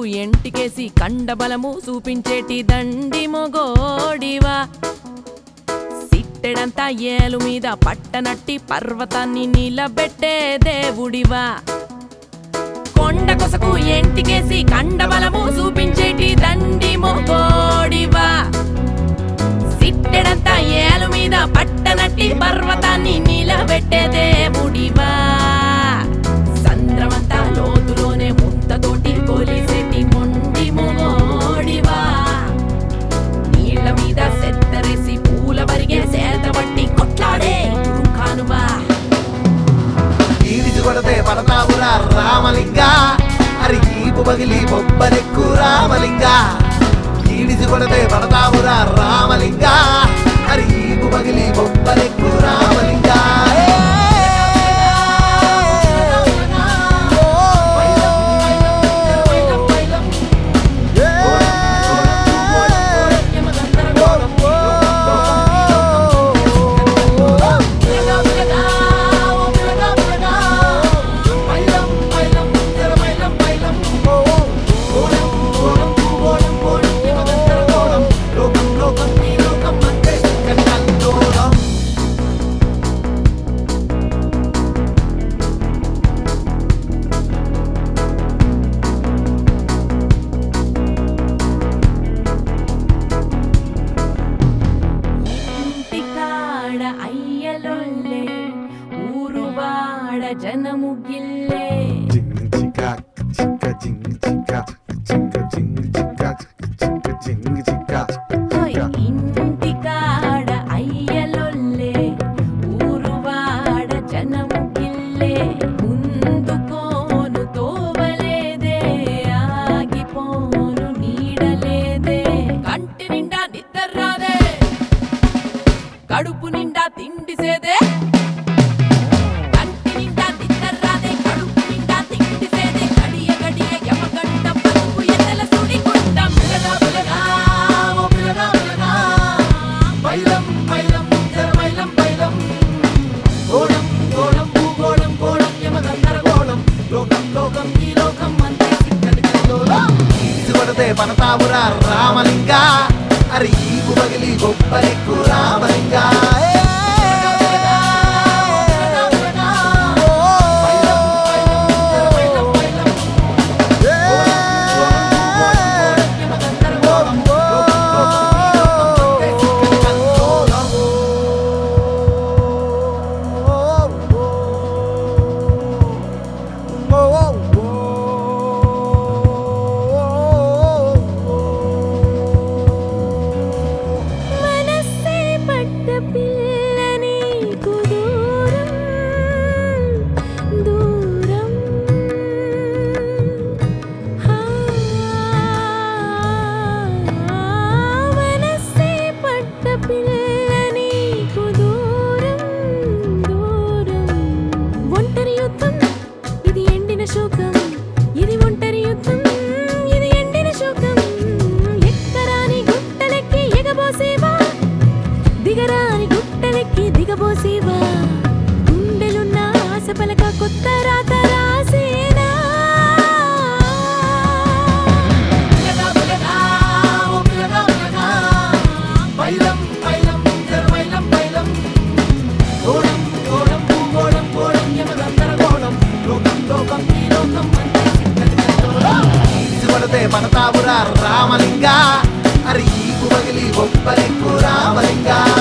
ఎంటికేసి కండబలము చూపించేటి దండి మొగోడివా సిట్టెడంతా ఏలు మీద పట్టనట్టి పర్వతాన్ని నిలబెట్టే దేవుడివా కొండ కొసకు ఎంటికేసి కండబలము చూపించేటి దండి మొగోడివా సిట్టెడంతా ఏలు మీద పట్టనట్టి పర్వతాన్ని నిలబెట్టే దేవుడివా సంద్రమంతా లోతులోనే ముంతతోటి కొలిసేటి మొండి మొగోడివా నీళ్ళ మీద సెత్తరేసి పూల వరిగే సేత పట్టి కొట్లాడే కానువా ఈడిచి కొడితే పడతావురా రామలింగ అరి ఈపు పగిలి బొబ్బరెక్కు రామలింగ ఈడిచి కొడితే పడతావురా రామలింగ అరి ఈపు పగిలి బొబ్బరెక్కు రామలింగ ఇంటికాడ అయ్యలొల్లే ఊరువాడ జనము గిల్లే హోయ్ ఇంటికాడ అయ్యలొల్లే ఊరువాడ జనము గిల్లే ముందుకోను తోవలేదే ఆగిపోను నీడలేదే కంటి నిండా నిద్ర రాదే కడుపు నిండా తిండి సేదే కంటి నిండా నిద్ర రాదే కడుపు నిండా తిండి సేదే గడియ గడియ యమగంట పలుకు ఎన్నెల సుడి గుండ పిలగా పిలగా ఓ పిలగా పిలగా బైలం బైలం జర బైలం బైలం గోళం గోళం భూగోళం గోళం యమగంధర గోళం లోకం లోకం ఈ లోకం అంతే చిక్కని కల్లోలం ఈడిచి కొడితే పడతావురా రామలింగ అరి ఈపు పగిలి బొబ్బరెక్కు రామలింగ మనసే పట్ట పిల్లని దూరం దూరం హా మనసే పట్ట పిల్లని దూరం దూరం ఒంటరి యుద్ధం ఇది ఎండిన శోకం ఇది ఒంటరి యుద్ధం ఇది ఎండిన శోకం ఎక్కరాని గుట్టలెక్కి ఎగబోసేవా దిగరాని గుట్టలెక్కి దిగబోసేవా గుండెలున్న ఆశ పలక కొత్త రాత రాసేనా పిలగా పిలగా ఓ పిలగా పిలగా బైలం బైలం జర బైలం బైలం గోళం గోళం భూగోళం గోళం యమగంధర గోళం లోకం లోకం ఈ లోకం అంతే చిక్కని కల్లోలం ఈడిచి కొడితే పడతావురా రామలింగ అరి ఈపు పగిలి బొబ్బరెక్కు రామలింగ